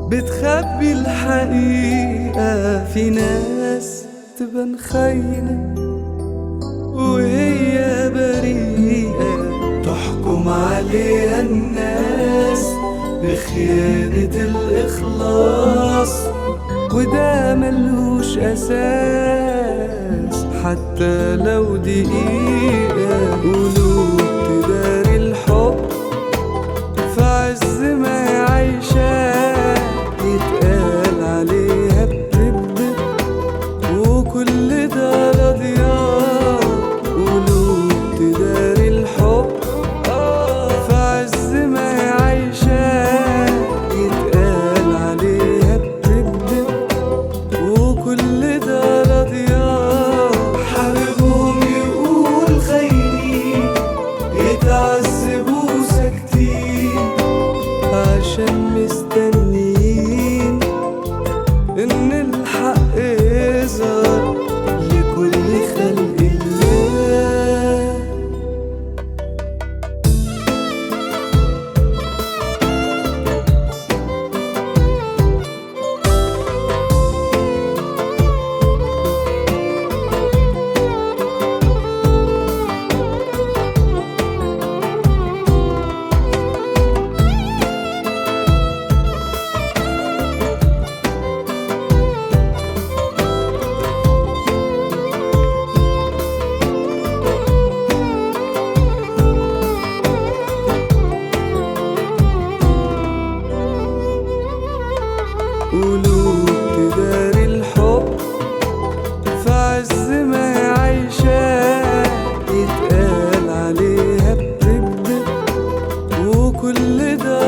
بتخبي الحقيقة في ناس تبان خاينة وهي بريئة تحكم عليها الناس بخيانة الإخلاص وده ملهوش أساس حتى لو دقيقة قلوب تداري الحب في عز ما هي عايشة يتقال عليها بتكذب وكل ده راضية قلوب تداري الحب في عز ما هي عايشة يتقال عليها بتكذب وكل ده راضية حبيبهم يقول خاينين يتعذبوا ساكتين عشان مستنيين ان الحق يظهر لكل خلق الله قلوب تداري الحب في عز ما هي عايشة يتقال عليها بتكذب وكل ده